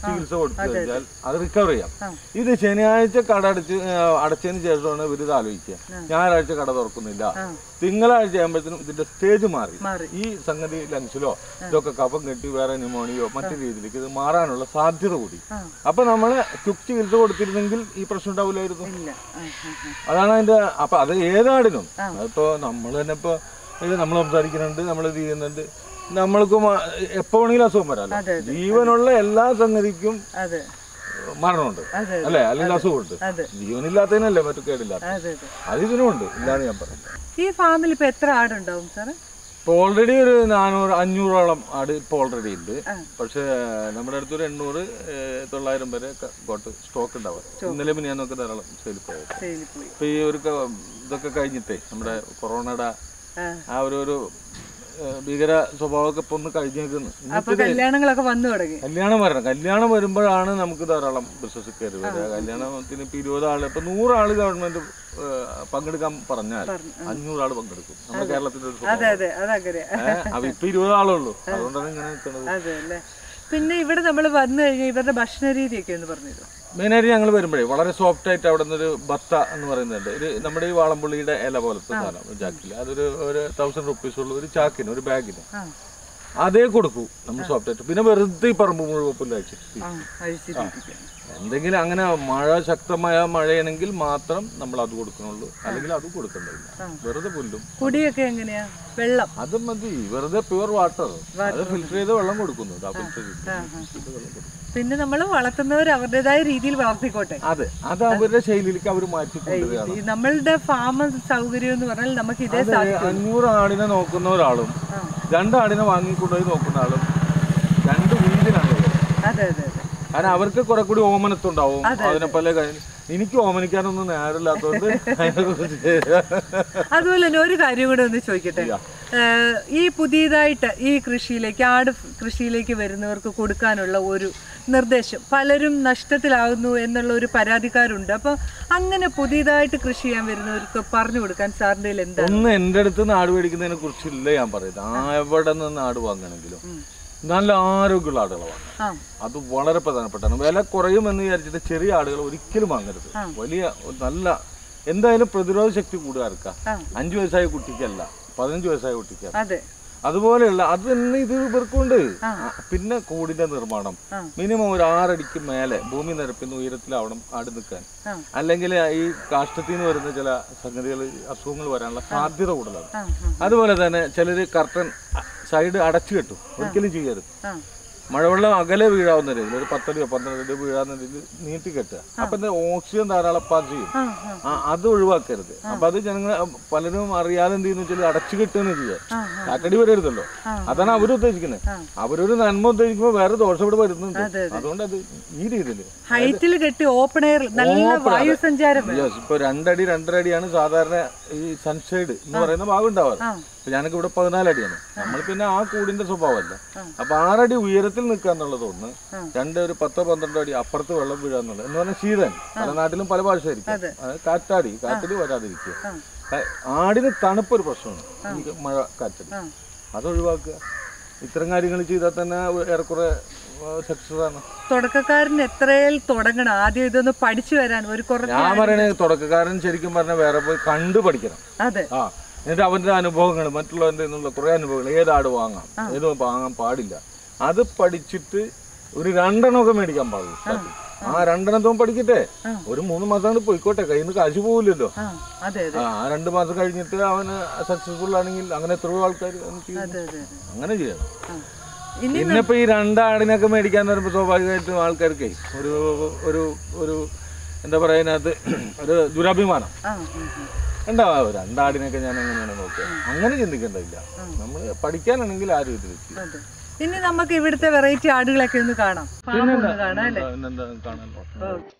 [SPEAKER 1] ചികിത്സ കൊടുത്തു കഴിഞ്ഞാൽ അത് റിക്കവർ ചെയ്യാം
[SPEAKER 2] ആ.
[SPEAKER 1] ഇത് ശനിയാഴ്ച കട അടച്ച് ആ, അടച്ചതിന് ശേഷമാണ് ഇവർ ഇത് ആലോചിക്കുക ഞായറാഴ്ച കട തുറക്കുന്നില്ല
[SPEAKER 2] ആ.
[SPEAKER 1] തിങ്കളാഴ്ച ആകുമ്പോഴത്തേനും ഇതിന്റെ സ്റ്റേജ് മാറി
[SPEAKER 2] മാറി
[SPEAKER 1] ഈ സംഗതി ലങ്സിലോ ഇതൊക്കെ കഫം കെട്ടി വേറെ ന്യൂമോണിയോ മറ്റു രീതിയിലേക്ക് ഇത് മാറാനുള്ള സാധ്യത കൂടി
[SPEAKER 2] ആ.
[SPEAKER 1] അപ്പൊ നമ്മള് ക്യുക്ക് ചികിത്സ കൊടുത്തിരുന്നെങ്കിൽ ഈ പ്രശ്നം ഉണ്ടാവില്ലായിരുന്നു
[SPEAKER 2] ഇല്ല ആ, ആ, ആ.
[SPEAKER 1] അതാണ് അതിന്റെ അപ്പൊ അത് ഏതാടിനും അതിപ്പോ നമ്മൾ തന്നെ ഇപ്പൊ ഇത് നമ്മൾ സംസാരിക്കുന്നുണ്ട് നമ്മൾ ഇത് ചെയ്യുന്നുണ്ട് നമ്മൾക്ക് എപ്പോ വേണമെങ്കിലും അസുഖം വരാമല്ലോ
[SPEAKER 2] അതെ,
[SPEAKER 1] ജീവനുള്ള എല്ലാ സംഗതിക്കും
[SPEAKER 2] അതെ
[SPEAKER 1] മരണമുണ്ട്
[SPEAKER 2] അതെ
[SPEAKER 1] അല്ലെ അല്ലെങ്കിൽ അസുഖമുണ്ട്
[SPEAKER 2] അതെ
[SPEAKER 1] ജീവനില്ലാത്തതിനല്ലേ മറ്റു കേടില്ലാത്ത
[SPEAKER 2] അതെ അതെ
[SPEAKER 1] അത് ഇതിനുമുണ്ട് ഇല്ലാന്ന് ഞാൻ പറഞ്ഞു
[SPEAKER 2] ഈ ഫാമിൽ ഇപ്പൊ എത്ര ആടുണ്ടാവും സാറ്
[SPEAKER 1] ഇപ്പൊ ഓൾറെഡി ഒരു നാനൂറ് അഞ്ഞൂറോളം ആട് ഇപ്പോൾ ഓൾറെഡി ഉണ്ട്
[SPEAKER 2] ആ.
[SPEAKER 1] പക്ഷേ നമ്മുടെ അടുത്തൊരു എണ്ണൂറ് ഏഹ്, തൊള്ളായിരം വരെ ഗോട്ട് സ്റ്റോക്ക് ഉണ്ടാവും ഇന്നലെ പിന്നെ ഞാൻ നോക്കി ധാരാളം സെയിൽ പോയത്
[SPEAKER 2] സെയിലിൽ പോയി
[SPEAKER 1] ഇപ്പൊ ഈ ഒരു ക- ഇതൊക്കെ കഴിഞ്ഞിട്ടേ നമ്മുടെ കൊറോണയുടെ
[SPEAKER 2] ആ.
[SPEAKER 1] ആ ഒരു ഒരു ഏഹ്, ഭീകര സ്വഭാവമൊക്കെ ഇപ്പൊ ഒന്ന് കഴിഞ്ഞേക്കുന്നു
[SPEAKER 2] അപ്പൊ കല്യാണങ്ങളൊക്കെ വന്നു തുടങ്ങി
[SPEAKER 1] കല്യാണം വരണം കല്യാണം വരുമ്പോഴാണ് നമുക്ക് ധാരാളം ബിസിനസ് കയറി വരിക കല്യാണത്തിന് ഇപ്പൊ ഇരുപത് ആള് ഇപ്പൊ നൂറാള് ഗവൺമെന്റ് ഏഹ്, പങ്കെടുക്കാൻ പറഞ്ഞാൽ അഞ്ഞൂറാള് പങ്കെടുക്കും നമ്മുടെ കേരളത്തിന്റെ ഒരു
[SPEAKER 2] അതെ അതെ അതങ്ങനെ
[SPEAKER 1] ഏഹ്, അപ്പൊ ഇപ്പൊ ഇരുപത് ആളേ ഉള്ളൂ അതുകൊണ്ടാണ് ഇങ്ങനെ നിൽക്കുന്നത്
[SPEAKER 2] അതെ അല്ലേ പിന്നെ ഇവിടെ നമ്മൾ വന്നു കഴിഞ്ഞാൽ ഇവരുടെ ഭക്ഷണ രീതിയൊക്കെ ഒന്ന് പറഞ്ഞിരുന്നു
[SPEAKER 1] മെയിനായിട്ട് ഞങ്ങൾ വരുമ്പോഴേ വളരെ സോഫ്റ്റ് ആയിട്ട് അവിടെ നിന്നൊരു ബത്ത എന്ന് പറയുന്നുണ്ട് ഒരു നമ്മുടെ ഈ വാളംപുള്ളിയുടെ ഇല പോലത്തെ സാധനം ഒരു ചാക്കിൽ അതൊരു ഒരു തൗസൻഡ് റുപ്പീസ് ഉള്ള ഒരു ചാക്കിന് ഒരു ബാഗിന്
[SPEAKER 2] ആ
[SPEAKER 1] അതേ കൊടുക്കൂ നമ്മൾ സോഫ്റ്റ് ആയിട്ട് പിന്നെ വെറുതെ ഈ പറമ്പ് മുഴുവൻ പുല്ലഴിച്ച്
[SPEAKER 2] ആ അഴിച്ചിട്ടിരിക്കുക
[SPEAKER 1] എന്തെങ്കിലും അങ്ങനെ മഴ ശക്തമായ മഴയാണെങ്കിൽ മാത്രം നമ്മൾ അത് കൊടുക്കണുള്ളൂ അല്ലെങ്കിൽ അത് കൊടുക്കണ്ടില്ല വെറുതെ പുല്ലും
[SPEAKER 2] കുടിയൊക്കെ എങ്ങനെയാ വെള്ളം
[SPEAKER 1] അത് മതി വെറുതെ പ്യുവർ വാട്ടർ അത് ഫിൽറ്റർ ചെയ്ത് വെള്ളം കൊടുക്കുന്നു ആ ഫിൽറ്റർ ചെയ്ത്
[SPEAKER 2] ആ, ആ.
[SPEAKER 1] ഇത് വെള്ളം കൊടുക്കും.
[SPEAKER 2] പിന്നെ നമ്മൾ വളർത്തുന്നവർ അവരുടേതായ രീതിയിൽ വളർത്തിക്കോട്ടെ
[SPEAKER 1] അതെ അത് അവരുടെ ശൈലിയിലേക്ക് അവർ മാറ്റി കൊണ്ടുവരികയാണ്
[SPEAKER 2] ഈ നമ്മളുടെ ഫാം സൗകര്യം എന്ന് പറഞ്ഞാൽ നമുക്ക് ഇതേ
[SPEAKER 1] അതെ,
[SPEAKER 2] സാധിക്കും
[SPEAKER 1] അഞ്ഞൂറ് ആടിനെ നോക്കുന്ന ഒരാളും
[SPEAKER 2] ആ.
[SPEAKER 1] രണ്ട് ആടിനെ വാങ്ങിക്കൊണ്ടുപോയി നോക്കുന്ന ആളും രണ്ട് വീതിയിലാണ് ഇത്.
[SPEAKER 2] അതെ അതെ അതെ
[SPEAKER 1] കാരണം അവർക്ക് കുറെ കൂടി ഓമനത്തുണ്ടാവും അതിനെ പല കാര്യം എനിക്ക് ഓമനിക്കാനൊന്നും നേരമില്ലാത്തതുകൊണ്ട് അതിനെക്കുറിച്ച്
[SPEAKER 2] അതുപോലെ തന്നെ ഒരു കാര്യം കൂടെ ഒന്ന് ചോദിക്കട്ടെ ഏഹ് ഈ പുതിയതായിട്ട് ഈ കൃഷിയിലേക്ക് ആട് കൃഷിയിലേക്ക് വരുന്നവർക്ക് കൊടുക്കാനുള്ള ഒരു നിർദ്ദേശം പലരും നഷ്ടത്തിലാകുന്നു എന്നുള്ള ഒരു പരാതിക്കാരുണ്ട് അപ്പൊ അങ്ങനെ പുതിയതായിട്ട് കൃഷി ചെയ്യാൻ വരുന്നവർക്ക് പറഞ്ഞു കൊടുക്കാൻ സാറിന്റെ കയ്യിൽ എന്താ
[SPEAKER 1] ഒന്ന് എൻ്റെ അടുത്ത് നാട് മേടിക്കുന്നതിനെ കുറിച്ചില്ല ഞാൻ പറയുന്നത് ആ എവിടെ നിന്ന് നാട് വാങ്ങണമെങ്കിലും നല്ല ആരോഗ്യമുള്ള ആടുകൾ വാങ്ങണം
[SPEAKER 2] ആ
[SPEAKER 1] അത് വളരെ പ്രധാനപ്പെട്ടാണ് വില കുറയുമെന്ന് വിചാരിച്ചിട്ട് ചെറിയ ആടുകൾ ഒരിക്കലും വാങ്ങരുത് വലിയ ഒരു നല്ല എന്തായാലും പ്രതിരോധ ശക്തി കൂടുകാർക്കാ
[SPEAKER 2] ആ.
[SPEAKER 1] അഞ്ചു വയസ്സായ കുട്ടിക്കല്ല പതിനഞ്ച് വയസ്സായ കുട്ടിക്കല്ല
[SPEAKER 2] അതെ
[SPEAKER 1] അതുപോലെയുള്ള അത് തന്നെ ഇത് ഇവർക്കുണ്ട് ആ, പിന്നെ കൂടിന്റെ നിർമ്മാണം
[SPEAKER 2] ആ.
[SPEAKER 1] മിനിമം ഒരു ആറടിക്ക് മേലെ ഭൂമി നിരപ്പിന് ഉയരത്തിലാവണം ആട് നിൽക്കാൻ
[SPEAKER 2] ആ.
[SPEAKER 1] അല്ലെങ്കിൽ ഈ കാഷ്ടത്തിൽ നിന്ന് വരുന്ന ചില സംഗതികൾ അസുഖങ്ങൾ വരാനുള്ള സാധ്യത കൂടുതലാണ്
[SPEAKER 2] ആ ആ
[SPEAKER 1] അതുപോലെ തന്നെ ചിലർ കർട്ടൻ സൈഡ് അടച്ചു കെട്ടും ഒരിക്കലും ചെയ്യരുത്
[SPEAKER 2] ആ
[SPEAKER 1] മഴവെള്ളം അകലെ വീഴാവുന്ന രീതിയിൽ ഒരു പത്തടിയോ പന്ത്രണ്ട് അടിയോ വീഴാവുന്ന രീതിയിൽ നീട്ടി കെട്ടുക അപ്പൊ എന്താ ഓക്സിജൻ ധാരാളം പാസ് ചെയ്യും
[SPEAKER 2] ആ ആ
[SPEAKER 1] ആ, അത് ഒഴിവാക്കരുത് അപ്പൊ അത് ജനങ്ങൾ പലരും അറിയാതെ എന്ത് ചെയ്യുന്ന വെച്ചാൽ അടച്ചു കെട്ടുകയാണ് ചെയ്യുക
[SPEAKER 2] ആ,
[SPEAKER 1] കാക്കടി വരരുതല്ലോ അതാണ് അവർ ഉദ്ദേശിക്കുന്നത് അവരൊരു നന്മ ഉദ്ദേശിക്കുമ്പോൾ വേറെ ദോഷം ഇവിടെ വരുന്നുണ്ട് അതുകൊണ്ട് അത് ഈ രീതിയിൽ
[SPEAKER 2] ഹൈറ്റിൽ കെട്ടി ഓപ്പൺ എയർ നല്ല വായു സഞ്ചാരം വേണം.
[SPEAKER 1] യെസ് ഇപ്പൊ രണ്ടടി രണ്ടര അടിയാണ് സാധാരണ ഈ സൺഷെയ്ഡ് എന്ന് പറയുന്ന ഭാഗം ഉണ്ടാവാറ്
[SPEAKER 2] ആ.
[SPEAKER 1] ഇപ്പൊ ഞാനൊക്കെ ഇവിടെ പതിനാലടിയാണ് നമ്മൾ പിന്നെ ആ കൂടിന്റെ സ്വഭാവമല്ല അപ്പൊ ആറടി ഉയരത്തിൽ നിൽക്കുക എന്നുള്ളത് ഒന്ന് രണ്ട് ഒരു പത്തോ പന്ത്രണ്ടോ അടി അപ്പുറത്ത് വെള്ളം വീഴുക എന്നുള്ളത് എന്ന് പറഞ്ഞാൽ ശീതൻ പല നാട്ടിലും പല ഭാഷയായിരിക്കും
[SPEAKER 2] അതെ.
[SPEAKER 1] അത് കാറ്റാടി കാറ്റടി വരാതിരിക്കുക
[SPEAKER 2] ആ.
[SPEAKER 1] ആ- ആടിന് തണുപ്പൊരു പ്രശ്നമാണ് ഈ മഴ കാറ്റടി
[SPEAKER 2] ആ.
[SPEAKER 1] അത് ഒഴിവാക്കുക ഇത്തരം കാര്യങ്ങൾ ചെയ്താൽ തന്നെ ഏറെക്കുറെ സക്സസ് ആണ്
[SPEAKER 2] തുടക്കക്കാരൻ എത്രയിൽ തുടങ്ങണം ആദ്യം ഇതൊന്ന് പഠിച്ചു വരാൻ ഒരു കുറച്ച്
[SPEAKER 1] ഞാൻ പറയണേ തുടക്കക്കാരൻ ശരിക്കും പറഞ്ഞാൽ വേറെ പോയി കണ്ടു പഠിക്കണം
[SPEAKER 2] അതെ
[SPEAKER 1] ആ എന്നിട്ട് അവന്റെ അനുഭവങ്ങൾ മറ്റുള്ളവന്റെ നിന്നുള്ള കുറെ അനുഭവങ്ങൾ ഏതാട് വാങ്ങാം ഏത് വാങ്ങാൻ പാടില്ല അത് പഠിച്ചിട്ട് ഒരു രണ്ടെണ്ണമൊക്കെ മേടിക്കാൻ പാടുള്ളൂ starting. ആ രണ്ടെണ്ണത്തും പഠിക്കട്ടെ ഒരു മൂന്ന് മാസം കൊണ്ട് പോയിക്കോട്ടെ കയ്യിൽ നിന്ന് കാശ് പോവില്ലല്ലോ
[SPEAKER 2] ആ അതെ അതെ
[SPEAKER 1] ആ ആ രണ്ട് മാസം കഴിഞ്ഞിട്ട് അവന് സക്സസ്ഫുൾ ആണെങ്കിൽ അങ്ങനെ എത്രയോ ആൾക്കാർ
[SPEAKER 2] അതെ അതെ അതെ
[SPEAKER 1] അങ്ങനെ ചെയ്യണം
[SPEAKER 2] ആ. ഇനി
[SPEAKER 1] പിന്നെ ഇപ്പൊ ഈ രണ്ടാടിനൊക്കെ മേടിക്കാൻ വരുമ്പോൾ സ്വാഭാവികമായിട്ടും ആൾക്കാർക്ക് ഒരു ഒരു ഒരു എന്താ പറയാ ഇതിനകത്ത് ഒരു ദുരഭിമാനം
[SPEAKER 2] ആ ഉം, ഉം.
[SPEAKER 1] ഉണ്ടാവും രണ്ടാടിനൊക്കെ ഞാൻ എങ്ങനെയാണ് നോക്കുക അങ്ങനെ ചിന്തിക്കേണ്ടതില്ല നമ്മൾ പഠിക്കാനാണെങ്കിൽ ആ രീതിയിൽ ചെയ്യും.
[SPEAKER 2] അതെ ഇനി നമുക്ക് ഇവിടുത്തെ വെറൈറ്റി ആടുകളൊക്കെ ഒന്ന് കാണാം ഫാം ഒന്ന് കാണാം അല്ലേ
[SPEAKER 1] പിന്നെന്താ കാണാൻ
[SPEAKER 2] ഓക്കെ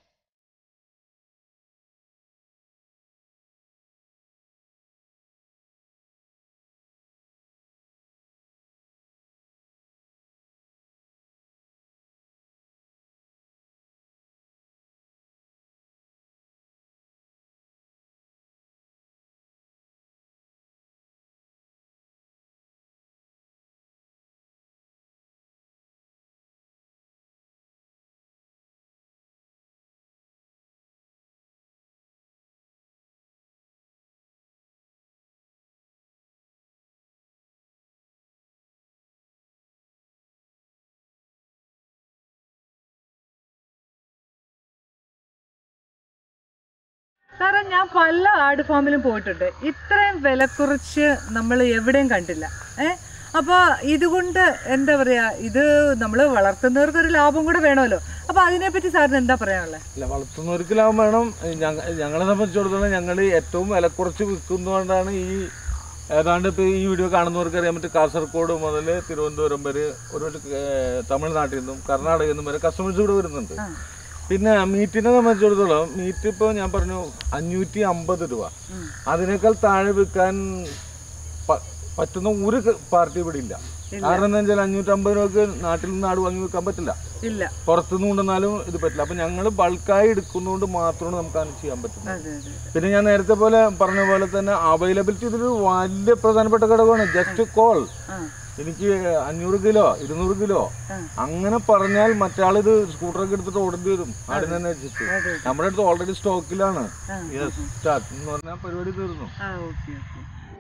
[SPEAKER 2] സാറേ ഞാൻ പല ആട് ഫാമിലും പോയിട്ടുണ്ട് ഇത്രയും വില കുറച്ച് നമ്മൾ എവിടെയും കണ്ടില്ല ഏ അപ്പോൾ ഇതുകൊണ്ട് എന്താ പറയാ ഇത് നമ്മൾ വളർത്തുന്നവർക്ക് ഒരു ലാഭം കൂടെ വേണമല്ലോ അപ്പോൾ അതിനെപ്പറ്റി സാറിന് എന്താ പറയാനുള്ളത്
[SPEAKER 1] അല്ല വളർത്തുന്നവർക്ക് ലാഭം വേണം ഞങ്ങ ഞങ്ങളെ സംബന്ധിച്ചിടത്തോളം ഞങ്ങൾ ഏറ്റവും വില കുറച്ച് വിൽക്കുന്നതുകൊണ്ടാണ് ഈ ഏതാണ്ട് ഇപ്പോൾ ഈ വീഡിയോ കാണുന്നവർക്ക് അറിയാൻ പറ്റും കാസർഗോഡ് മുതൽ തിരുവനന്തപുരം വരെ ഒരു ഏർ, തമിഴ്നാട്ടിൽ നിന്നും കർണാടകയിൽ നിന്നും വരെ കസ്റ്റമേഴ്സ് ഇവിടെ വരുന്നുണ്ട് പിന്നെ മീറ്റിനെ സംബന്ധിച്ചിടത്തോളം മീറ്റ് ഇപ്പോൾ ഞാൻ പറഞ്ഞു അഞ്ഞൂറ്റി അമ്പത് രൂപ അതിനേക്കാൾ താഴെ വിൽക്കാൻ പ- പറ്റുന്ന ഒരു ക- പാർട്ടി ഇവിടെ ഇല്ല കാരണം എന്താ വെച്ചാൽ അഞ്ഞൂറ്റമ്പത് രൂപക്ക് നാട്ടിൽ നിന്ന് ആട് വാങ്ങി വെക്കാൻ പറ്റില്ല
[SPEAKER 2] ഇല്ല
[SPEAKER 1] പുറത്തുനിന്ന് കൊണ്ടുവന്നാലും ഇത് പറ്റില്ല അപ്പൊ ഞങ്ങൾ ബൾക്കായി എടുക്കുന്നതുകൊണ്ട് മാത്രമാണ് നമുക്ക് അത് ചെയ്യാൻ പറ്റുന്നത്
[SPEAKER 2] അതെ അതെ
[SPEAKER 1] പിന്നെ ഞാൻ നേരത്തെ പോലെ പറഞ്ഞ പോലെ തന്നെ അവൈലബിലിറ്റി ഇതൊരു വലിയ പ്രധാനപ്പെട്ട ഘടകമാണ് ജസ്റ്റ് കോൾ
[SPEAKER 2] ആ
[SPEAKER 1] എനിക്ക് അഞ്ഞൂറ് കിലോ ഇരുന്നൂറ് കിലോ
[SPEAKER 2] ആ.
[SPEAKER 1] അങ്ങനെ പറഞ്ഞാൽ മറ്റാളിത് സ്കൂട്ടറൊക്കെ എടുത്തിട്ട് ഓടേണ്ടി വരും ആടിനെ തന്നെ വെച്ചിട്ട്
[SPEAKER 2] അതെ.
[SPEAKER 1] നമ്മുടെ അടുത്ത് ഓൾറെഡി സ്റ്റോക്കിലാണ്
[SPEAKER 2] ആ.
[SPEAKER 1] യെസ് സ്റ്റാർട്ട് എന്ന് പറഞ്ഞാൽ പരിപാടി തീർന്നു
[SPEAKER 2] ആ ഓക്കെ ഓക്കെ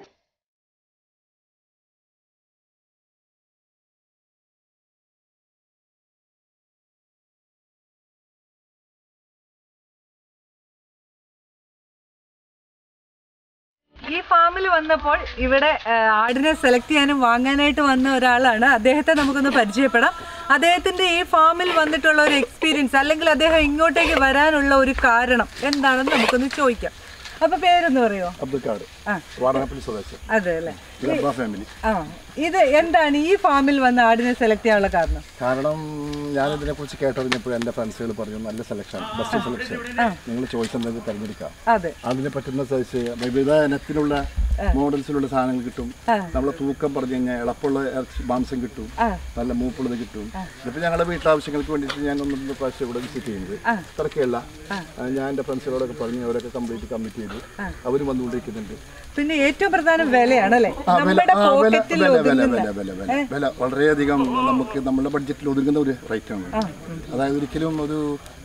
[SPEAKER 2] ഈ ഫാമിൽ വന്നപ്പോൾ ഇവിടെ ആ, ആടിനെ സെലക്ട് ചെയ്യാനും വാങ്ങാനായിട്ട് വന്ന ഒരാളാണ് അദ്ദേഹത്തെ നമുക്കൊന്ന് പരിചയപ്പെടാം അദ്ദേഹത്തിന്റെ ഈ ഫാമിൽ വന്നിട്ടുള്ള ഒരു എക്സ്പീരിയൻസ് അല്ലെങ്കിൽ അദ്ദേഹം ഇങ്ങോട്ടേക്ക് വരാനുള്ള ഒരു കാരണം എന്താണെന്ന് നമുക്കൊന്ന് ചോദിക്കാം അപ്പൊ പേരൊന്ന് പറയോ
[SPEAKER 3] അബ്ദുക്കാട്
[SPEAKER 2] ആ.
[SPEAKER 3] വാടകപ്പള്ളി സ്വദേശം
[SPEAKER 2] അതെ അല്ലേ
[SPEAKER 3] ഗർഭ ഫാമിലി
[SPEAKER 2] ആ ഇത് എന്താണ് ഈ ഫാമിൽ വന്ന് ആടിനെ സെലക്ട് ചെയ്യാനുള്ള കാരണം
[SPEAKER 3] കാരണം ഞാൻ ഇതിനെ കുറിച്ച് കേട്ടറിഞ്ഞപ്പോൾ എൻ്റെ ഫ്രണ്ട്സുകൾ പറഞ്ഞു നല്ല സെലക്ഷൻ ബെസ്റ്റ് സെലക്ഷൻ നിങ്ങൾ ചോയ്സ് എന്തെങ്കിലും തിരഞ്ഞെടുക്കാം
[SPEAKER 2] അതെ
[SPEAKER 3] അതിന് പറ്റുന്ന സൈസ് വിവിധ ഇനത്തിലുള്ള മോഡൽസിലുള്ള സാധനങ്ങൾ കിട്ടും നമ്മളെ തൂക്കം പറഞ്ഞു കഴിഞ്ഞാൽ എളുപ്പമുള്ള ഇറച്ചി മാംസം കിട്ടും
[SPEAKER 2] ആ.
[SPEAKER 3] നല്ല മൂപ്പുള്ളത് കിട്ടും ഇതിപ്പോൾ ഞങ്ങളുടെ വീട്ടാവശ്യങ്ങൾക്ക് വേണ്ടിയിട്ട് ഞാൻ ഒന്ന് രണ്ട് പ്രാവശ്യം ഇവിടെ വിസിറ്റ് ചെയ്യുന്നത് ഇത്രയൊക്കെയല്ല ഞാൻ എൻ്റെ ഫ്രണ്ട്സുകളോടൊക്കെ പറഞ്ഞു അവരൊക്കെ കംപ്ലീറ്റ് കമ്മിറ്റ് ചെയ്തു അവർ വന്നുകൊണ്ടിരിക്കുന്നുണ്ട്
[SPEAKER 2] പിന്നെ ഏറ്റവും പ്രധാനം വിലയാണ് അല്ലേ
[SPEAKER 3] ആ, വില
[SPEAKER 2] നമ്മുടെ
[SPEAKER 3] ആ, വില
[SPEAKER 2] പോക്കറ്റിൽ
[SPEAKER 3] വില വില
[SPEAKER 2] ഒതുങ്ങുന്ന
[SPEAKER 3] വില വില വില വില വളരെയധികം നമുക്ക് നമ്മുടെ ബഡ്ജറ്റിൽ ഒതുങ്ങുന്ന ഒരു റേറ്റ് ആണ് അതായത് ഒരിക്കലും ഒരു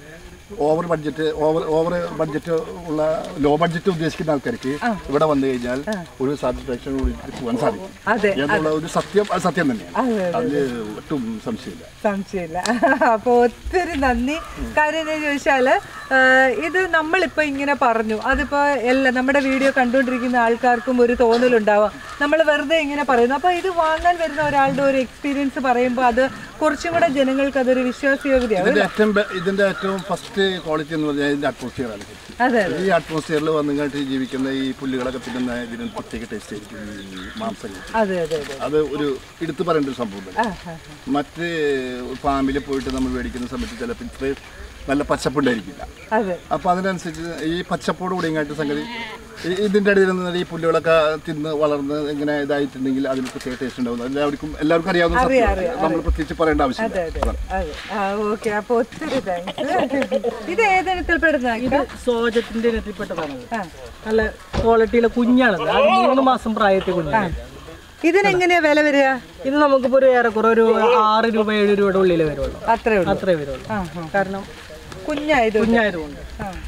[SPEAKER 3] over budget over over budget ഉള്ള ലോ ബഡ്ജറ്റ് ഉദ്ദേശിക്കുന്ന ആൾക്കാർക്ക് ഇവിടെ വന്നു കഴിഞ്ഞാൽ ഒരു സാറ്റിസ്ഫാക്ഷൻ പോകാൻ സാധിക്കും
[SPEAKER 2] അതെ
[SPEAKER 3] എന്നുള്ള ഒരു സത്യം അത് സത്യം തന്നെയാണ്
[SPEAKER 2] അതെ,
[SPEAKER 3] അതിൽ ഒട്ടും സംശയമില്ല
[SPEAKER 2] സംശയമില്ല അപ്പോൾ ഒത്തിരി നന്ദി കാര്യം എന്താ ചോദിച്ചാല് ആ, ഇത് നമ്മളിപ്പോൾ ഇങ്ങനെ പറഞ്ഞു അതിപ്പോൾ എല്ലാ നമ്മുടെ വീഡിയോ കണ്ടുകൊണ്ടിരിക്കുന്ന ആൾക്കാർക്കും ഒരു തോന്നലുണ്ടാവാം നമ്മൾ വെറുതെ ഇങ്ങനെ പറയുന്നു അപ്പോൾ ഇത് വാങ്ങാൻ വരുന്ന ഒരാളുടെ ഒരു എക്സ്പീരിയൻസ് പറയുമ്പോൾ അത് കുറച്ചും കൂടെ ജനങ്ങൾക്ക് അതൊരു വിശ്വാസയോഗ്യതയാവും
[SPEAKER 3] ഇതിന്റെ ഏറ്റവും ബെ- ഇതിന്റെ ഏറ്റവും ഫസ്റ്റ് ക്വാളിറ്റി എന്ന് പറഞ്ഞാൽ ഇതിന്റെ അറ്റ്മോസ്ഫിയർ ആണ്
[SPEAKER 2] അതെ
[SPEAKER 3] ഈ അറ്റ്മോസ്ഫിയറിൽ വന്നുകൊണ്ട് ജീവിക്കുന്ന ഈ പുല്ലുകളൊക്കെ തിന്നുന്ന ഇതിന് പ്രത്യേക ടേസ്റ്റ് ആയിരിക്കും ഈ മാംസം
[SPEAKER 2] അതെ അതെ അതെ
[SPEAKER 3] അത് ഒരു എടുത്തു പറയേണ്ട ഒരു സംഭവം തന്നെ മറ്റ് ഫാമിൽ പോയിട്ട് നമ്മൾ മേടിക്കുന്ന സമയത്ത് ചിലപ്പോൾ ഇത്രയും നല്ല പച്ചപ്പുണ്ടായിരിക്കില്ല
[SPEAKER 2] അതെ
[SPEAKER 3] അപ്പോൾ അതിനനുസരിച്ച് ഈ പച്ചപ്പോട് കൂടി ഇങ്ങോട്ട് സംഗതി ഈ- ഇതിന്റെ അടിയിൽ നിന്ന് ഈ പുല്ലുകളൊക്കെ തിന്ന് വളർന്ന് ഇങ്ങനെ ഇതായിട്ടുണ്ടെങ്കിൽ അതിന് പ്രത്യേക ടേസ്റ്റ് ഉണ്ടാവും എല്ലാവർക്കും എല്ലാവർക്കും അറിയാവുന്ന സത്യമാണ്. നമ്മൾ പ്രത്യേകിച്ച് പറയേണ്ട ആവശ്യമില്ല
[SPEAKER 2] അതെ അതെ ആ ഓക്കെ അപ്പോൾ ഒത്തിരി താങ്ക്സ് ഇത് ഏതിനത്തിൽ പെടുന്ന
[SPEAKER 4] ഇത് സോജത്തിന്റെ ഇനത്തിൽപ്പെട്ടതാണ് നല്ല ക്വാളിറ്റിയിലെ കുഞ്ഞാണത് അത് മൂന്ന് മാസം പ്രായത്തിൽ കുഞ്ഞാണ്
[SPEAKER 2] ഇതിനെങ്ങനെയാ വില വരിക
[SPEAKER 4] ഇത് നമുക്കിപ്പോ ഒരു ഏറെക്കുറെ ഒരു ആറ് രൂപ ഏഴ് രൂപയുടെ ഉള്ളിൽ വരുള്ളൂ
[SPEAKER 2] അത്രേ ഉള്ളൂ
[SPEAKER 4] അത്രേ വരുള്ളൂ കാരണം
[SPEAKER 2] കുഞ്ഞായത്
[SPEAKER 4] കുഞ്ഞായതുകൊണ്ട്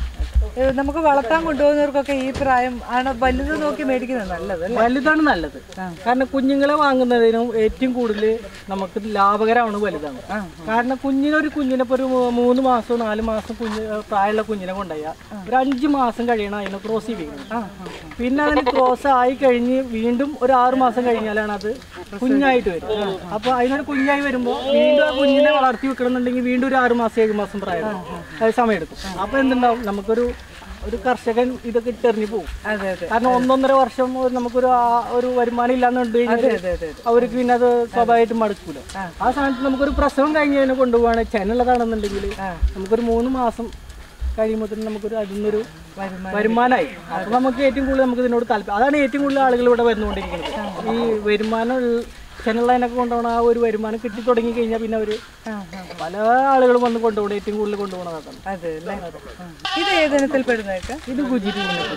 [SPEAKER 2] ഇത് നമുക്ക് വളർത്താൻ കൊണ്ടുപോകുന്നവർക്കൊക്കെ ഈ പ്രായം ആണ് വലുത് നോക്കി മേടിക്കുന്നത് നല്ലത് അല്ലേ
[SPEAKER 4] വലുതാണ് നല്ലത് കാരണം കുഞ്ഞുങ്ങളെ വാങ്ങുന്നതിനും ഏറ്റവും കൂടുതൽ നമുക്ക് ലാഭകരമാണ് വലുതാണ് കാരണം കുഞ്ഞിനൊരു കുഞ്ഞിനെ ഇപ്പൊ ഒരു മൂ- മൂന്ന് മാസം നാല് മാസം കുഞ്ഞ് പ്രായമുള്ള കുഞ്ഞിനെ കൊണ്ടുപോയാൽ ഒരു അഞ്ച് മാസം കഴിയണം അതിനെ ക്രോസ് ചെയ്യിക്കുന്നത് പിന്നെ അതിന് ക്രോസ് ആയി കഴിഞ്ഞ് വീണ്ടും ഒരു ആറ് മാസം കഴിഞ്ഞാലാണ് അത് കുഞ്ഞായിട്ട് വരും അപ്പൊ അതിനൊരു കുഞ്ഞായി വരുമ്പോൾ വീണ്ടും ആ കുഞ്ഞിനെ വളർത്തി വെക്കണമെന്നുണ്ടെങ്കിൽ വീണ്ടും ഒരു ആറ് മാസം ഏഴ് മാസം പ്രായം അത് സമയമെടുക്കും അപ്പൊ എന്തുണ്ടാവും നമുക്കൊരു ഒരു കർഷകൻ ഇതൊക്കെ ഇട്ടെറിഞ്ഞു പോകും
[SPEAKER 2] അതെ അതെ
[SPEAKER 4] കാരണം ഒന്നൊന്നര വർഷം ഒരു നമുക്കൊരു ആ- ഒരു വരുമാനം ഇല്ലാന്നുണ്ട് അവർക്ക് പിന്നെ അത് സ്വാഭാവികമായിട്ടും മടുക്കൂല ആ സമയത്ത് നമുക്കൊരു പ്രസവം കഴിഞ്ഞ് അതിനെ കൊണ്ടുപോവാണ് ചെനുള്ളതാണെന്നുണ്ടെങ്കിൽ നമുക്കൊരു മൂന്ന് മാസം കഴിയുമ്പോൾ നമുക്കൊരു അതിൽ നിന്നൊരു വരുമാനമായി അപ്പൊ നമുക്ക് ഏറ്റവും കൂടുതൽ നമുക്ക് ഇതിനോട് താല്പര്യം അതാണ് ഏറ്റവും കൂടുതൽ ആളുകൾ ഇവിടെ വരുന്നുകൊണ്ടിരിക്കുന്നത് ഈ വരുമാനം ഉള്ള- ചെനുള്ളതിനൊക്കെ കൊണ്ടുപോകണ ആ ഒരു വരുമാനം കിട്ടി തുടങ്ങി കഴിഞ്ഞാൽ പിന്നെ അവര് പല ആളുകളും വന്ന് കൊണ്ടുപോകണം ഏറ്റവും കൂടുതൽ കൊണ്ടുപോകണത് അതാണ്
[SPEAKER 2] അതെ അല്ലേ ആ. ഇത് ഏതിനത്തിൽ പെടുന്നതൊക്കെ
[SPEAKER 4] ഇത് ഗുജിരി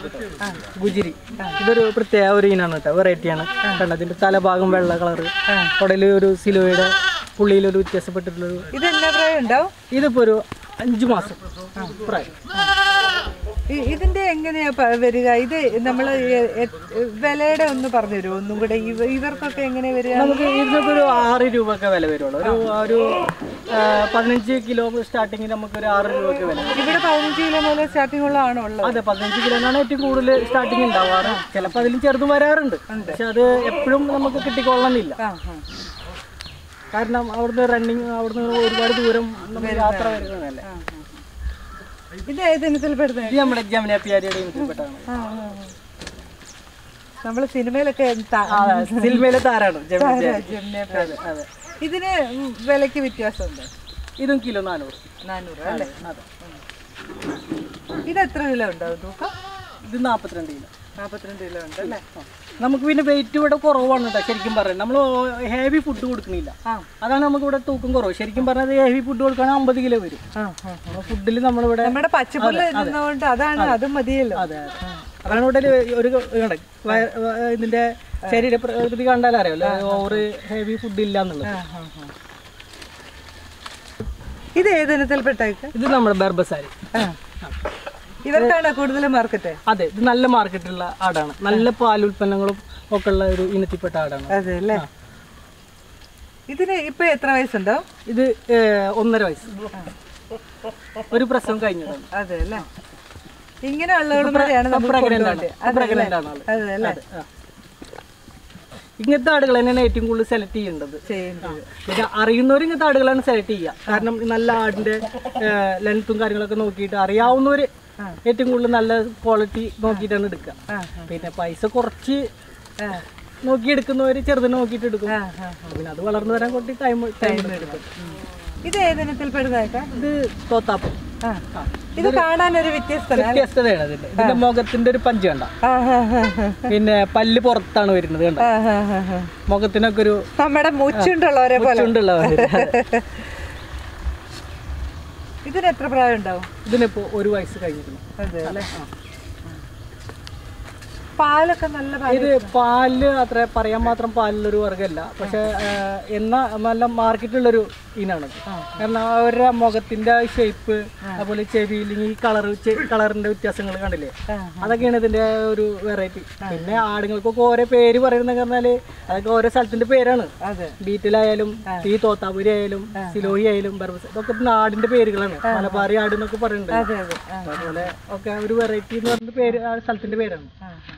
[SPEAKER 4] ഗുജിരി ഇതൊരു പ്രത്യേക ഒരു ഇനാണ് കേട്ടോ വെറൈറ്റിയാണ് കണ്ടോ ഇതിന്റെ തലഭാഗം വെള്ള കളറ് ഉടല് ഒരു സിലുവയുടെ പുള്ളിയിലൊരു വ്യത്യാസപ്പെട്ടിട്ടുള്ളൊരു
[SPEAKER 2] ഇത് എന്നാ പ്രായം ഉണ്ടാവും
[SPEAKER 4] ഇതിപ്പോ ഒരു അഞ്ചു മാസം പ്രായം
[SPEAKER 2] ഇ- ഇതിന്റെ എങ്ങനെയാ പ- വരിക ഇത് നമ്മൾ വിലയുടെ ഒന്ന് പറഞ്ഞു തരുമോ ഒന്നും കൂടെ ഇവ- ഇവർക്കൊക്കെ എങ്ങനെ വരിക
[SPEAKER 4] നമുക്ക് ഇതിനൊക്കെ ഒരു ആറ് രൂപ ഒക്കെ വില വരുള്ളൂ ഒരു ഒരു ആ, പതിനഞ്ച് കിലോ സ്റ്റാർട്ടിങ്ങിൽ നമുക്ക് ഒരു ആറ് രൂപ ഒക്കെ വില വരും.
[SPEAKER 2] ഇവിടെ പതിനഞ്ച് കിലോ മുതൽ സ്റ്റാർട്ടിംഗ് ഉള്ളതാണോ ഉള്ളത്
[SPEAKER 4] അതെ പതിനഞ്ച് കിലോനാണ് ഏറ്റവും കൂടുതൽ സ്റ്റാർട്ടിങ് ഉണ്ടാവാറ് ചിലപ്പോൾ അതിലും ചെറുതും വരാറുണ്ട് പക്ഷെ അത് എപ്പോഴും നമുക്ക് കിട്ടിക്കൊള്ളണമെന്നില്ല
[SPEAKER 2] ആ ആ
[SPEAKER 4] കാരണം അവിടുന്ന് റണ്ണിങ് അവിടുന്ന് ഒരുപാട് ദൂരം നമ്മൾ യാത്ര വരുന്നതല്ലേ
[SPEAKER 2] ഇത് ഏത് ഇനത്തിൽ പെടുന്നത്
[SPEAKER 4] ഇത് നമ്മുടെ ജമുനാപ്പിയാരിയുടെ ഇനത്തിൽപ്പെട്ടാണ്
[SPEAKER 2] നമ്മൾ സിനിമയിലൊക്കെ ത-
[SPEAKER 4] സിൽമയിലെ താരാണ് ജമുനാപ്പിയാരി
[SPEAKER 2] ജമുന
[SPEAKER 4] അതെ അതെ
[SPEAKER 2] ഇതിന് ഉം വിലക്ക് വ്യത്യാസമുണ്ട്
[SPEAKER 4] ഇതും കിലോ നാനൂറ്
[SPEAKER 2] നാനൂറ് അല്ലേ
[SPEAKER 4] അതെ
[SPEAKER 2] ഇത് എത്ര കിലോ ഉണ്ടാവും തൂക്കം
[SPEAKER 4] ഇത് നാൽപ്പത്തിരണ്ട് കിലോ
[SPEAKER 2] നാൽപ്പത്തിരണ്ട് കിലോ ഉണ്ട് അല്ലേ
[SPEAKER 4] നമുക്ക് പിന്നെ വെയിറ്റ് ഇവിടെ കുറവാണ് കേട്ടോ ശരിക്കും പറയാം നമ്മൾ ഹെവി ഫുഡ് കൊടുക്കണില്ല
[SPEAKER 2] ആ.
[SPEAKER 4] അതാണ് നമുക്ക് ഇവിടെ തൂക്കം കുറവ് ശരിക്കും പറഞ്ഞാൽ ഹെവി ഫുഡ് കൊടുക്കുകയാണെങ്കിൽ അമ്പത് കിലോ വരും
[SPEAKER 2] ആ ആ
[SPEAKER 4] ഫുഡിൽ നമ്മളിവിടെ
[SPEAKER 2] നമ്മുടെ പച്ചപ്പുല്ല് നിന്നുകൊണ്ട് അതാണ് അതും മതിയല്ലോ
[SPEAKER 4] അതെ അതെ അതാണ് ഇവിടെ ഒരു കണ്ട വയ- വ- ഇതിന്റെ ശരീര പ്രകൃതി കണ്ടാൽ അറിയാമല്ലോ ഓവർ ഹെവി ഫുഡ് ഇല്ല എന്നുള്ളത്
[SPEAKER 2] ഇത് ഏത് ഇനത്തിൽപ്പെട്ടേക്ക്
[SPEAKER 4] ഇത് നമ്മുടെ ബർബസാരി
[SPEAKER 2] ഇവർക്കാണ് കൂടുതൽ മാർക്കറ്റ്
[SPEAKER 4] അതെ ഇത് നല്ല മാർക്കറ്റുള്ള ആടാണ് നല്ല പാൽ ഉൽപ്പന്നങ്ങളും ഒക്കെ ഉള്ള ഒരു ഇനത്തിൽപ്പെട്ട ആടാണ്
[SPEAKER 2] അതെ അല്ലേ ഇതിന് ഇപ്പൊ എത്ര വയസ്സുണ്ടാവും
[SPEAKER 4] ഇത് ഏഹ്, ഒന്നര വയസ്സ് ഒരു പ്രസവം കഴിഞ്ഞതാണ്
[SPEAKER 2] അതെ അല്ലേ ഇങ്ങനെയുള്ളവരുടെയാണ് നമ്മൾ
[SPEAKER 4] പ്രഗ്നന്റ് ആണ്
[SPEAKER 2] കൊണ്ടുപോകേണ്ടത്. അതെ
[SPEAKER 4] പ്രഗ്നന്റ് ആണ് ആള്.
[SPEAKER 2] അതെ അല്ലേ
[SPEAKER 4] അതെ, ആ. ഇങ്ങനത്തെ ആടുകൾ തന്നെയാണ് ഏറ്റവും കൂടുതൽ സെലക്ട് ചെയ്യേണ്ടത്
[SPEAKER 2] ചെയ്യുന്നത്
[SPEAKER 4] പിന്നെ അറിയുന്നവർ ഇങ്ങനത്തെ ആടുകളാണ് സെലക്ട് ചെയ്യുക കാരണം നല്ല ആടിന്റെ ലെങ്ത്തും കാര്യങ്ങളൊക്കെ നോക്കിയിട്ട് അറിയാവുന്നവര് ഏറ്റവും കൂടുതൽ നല്ല ക്വാളിറ്റി നോക്കിയിട്ടാണ് എടുക്കുക പിന്നെ പൈസ കുറച്ച് നോക്കി എടുക്കുന്നവര് ചെറുതിനെ നോക്കിയിട്ട് എടുക്കും പിന്നെ അത് വളർന്നു വരാൻ കുറച്ച് ടൈം ടൈം എടുക്കും
[SPEAKER 2] ഇത് ഏത് ഇനത്തിൽപ്പെടുന്നേക്കാ
[SPEAKER 4] ഇത് തോത്താപ്പം
[SPEAKER 2] ആ ഇത് കാണാൻ ഒരു വ്യത്യസ്തത
[SPEAKER 4] വ്യത്യസ്തതയാണ് അതിന്റെ ഇതിന്റെ മുഖത്തിന്റെ ഒരു പഞ്ച് കണ്ട പിന്നെ പല്ല് പുറത്താണ് വരുന്നത് കണ്ട മുഖത്തിനൊക്കെ ഒരു
[SPEAKER 2] നമ്മുടെ മുച്ചുണ്ടുള്ളവരെ പോലെ
[SPEAKER 4] ചുണ്ടുള്ള
[SPEAKER 2] ഇതിന് എത്ര പ്രായം ഉണ്ടാവും
[SPEAKER 4] ഇതിനിപ്പോ ഒരു വയസ്സ് കഴിഞ്ഞിരുന്നു
[SPEAKER 2] അതെ അല്ലേ പാലൊക്കെ നല്ല പാല്
[SPEAKER 4] ഇത് പാലില് അത്ര പറയാൻ മാത്രം പാലിലൊരു വർഗ്ഗമല്ല പക്ഷെ എന്നാ നല്ല മാർക്കറ്റുള്ളൊരു ഇനാണ് കാരണം അവരുടെ മുഖത്തിന്റെ ഷേപ്പ് അതുപോലെ ചെവിയിൽ ഈ കളർ കളറിന്റെ വ്യത്യാസങ്ങൾ കണ്ടില്ലേ അതൊക്കെയാണ് ഇതിന്റെ ഒരു വെറൈറ്റി പിന്നെ ആടുങ്ങൾക്കൊക്കെ ഓരോ പേര് പറയുന്നത് പറഞ്ഞാല് അതൊക്കെ ഓരോ സ്ഥലത്തിന്റെ പേരാണ്
[SPEAKER 2] അതെ
[SPEAKER 4] ബീറ്റിലായാലും ഈ തോത്താപുരി ആയാലും സിലോഹി ആയാലും ബർബസ് ഇതൊക്കെ നാടിന്റെ പേരുകളാണ് മലബാറി ആട് എന്നൊക്കെ പറയുന്നുണ്ട്
[SPEAKER 2] അതെ അതെ ആ,
[SPEAKER 4] അതുപോലെ ഒക്കെ ഒരു വെറൈറ്റി എന്ന് പറയുന്ന പേര് ആ സ്ഥലത്തിന്റെ പേരാണ്
[SPEAKER 2] ആ, ആ.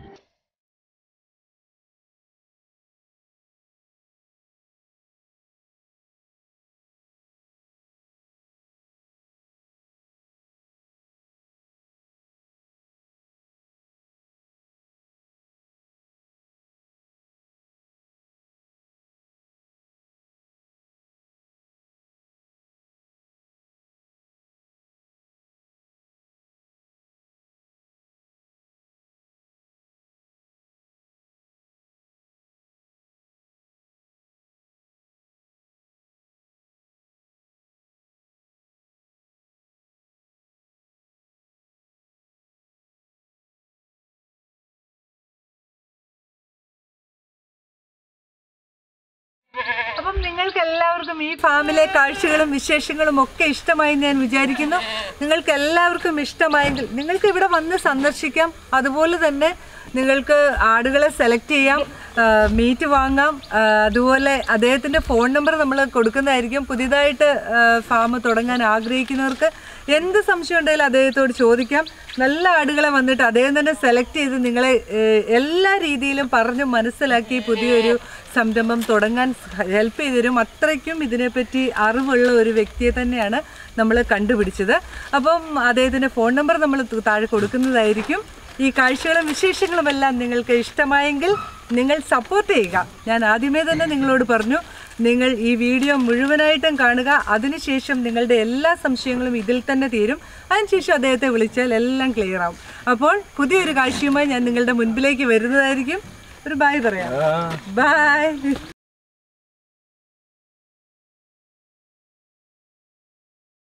[SPEAKER 2] അപ്പം നിങ്ങൾക്ക് എല്ലാവർക്കും ഈ ഫാമിലെ കാഴ്ചകളും വിശേഷങ്ങളും ഒക്കെ ഇഷ്ടമായി ഞാൻ വിചാരിക്കുന്നു നിങ്ങൾക്ക് എല്ലാവർക്കും ഇഷ്ടമായെങ്കിൽ നിങ്ങൾക്ക് ഇവിടെ വന്ന് സന്ദർശിക്കാം അതുപോലെ തന്നെ നിങ്ങൾക്ക് ആടുകളെ സെലക്ട് ചെയ്യാം മീറ്റ് വാങ്ങാം ആ, അതുപോലെ അദ്ദേഹത്തിൻ്റെ ഫോൺ നമ്പർ നമ്മൾ കൊടുക്കുന്നതായിരിക്കും പുതിയതായിട്ട് ഫാം തുടങ്ങാൻ ആഗ്രഹിക്കുന്നവർക്ക് എന്ത് സംശയം ഉണ്ടെങ്കിലും അദ്ദേഹത്തോട് ചോദിക്കാം നല്ല ആടുകളെ വന്നിട്ട് അദ്ദേഹം തന്നെ സെലക്ട് ചെയ്ത് നിങ്ങളെ ഏഹ്, എല്ലാ രീതിയിലും പറഞ്ഞ് മനസ്സിലാക്കി പുതിയൊരു സംരംഭം തുടങ്ങാൻ ഹെൽപ്പ് ചെയ്തു തരും അത്രയ്ക്കും ഇതിനെപ്പറ്റി അറിവുള്ള ഒരു വ്യക്തിയെ തന്നെയാണ് നമ്മൾ കണ്ടുപിടിച്ചത് അപ്പം അദ്ദേഹത്തിൻ്റെ ഫോൺ നമ്പർ നമ്മൾ താഴെ കൊടുക്കുന്നതായിരിക്കും ഈ കാഴ്ചകളും വിശേഷങ്ങളും എല്ലാം നിങ്ങൾക്ക് ഇഷ്ടമായെങ്കിൽ നിങ്ങൾ സപ്പോർട്ട് ചെയ്യുക ഞാൻ ആദ്യമേ തന്നെ നിങ്ങളോട് പറഞ്ഞു നിങ്ങൾ ഈ വീഡിയോ മുഴുവനായിട്ടും കാണുക അതിനുശേഷം നിങ്ങളുടെ എല്ലാ സംശയങ്ങളും ഇതിൽ തന്നെ തീരും അതിനുശേഷം അദ്ദേഹത്തെ വിളിച്ചാൽ എല്ലാം ക്ലിയർ ആവും അപ്പോൾ പുതിയൊരു കാഴ്ചയുമായി ഞാൻ നിങ്ങളുടെ മുൻപിലേക്ക് വരുന്നതായിരിക്കും ഒരു ബായ് പറയാം ബായ്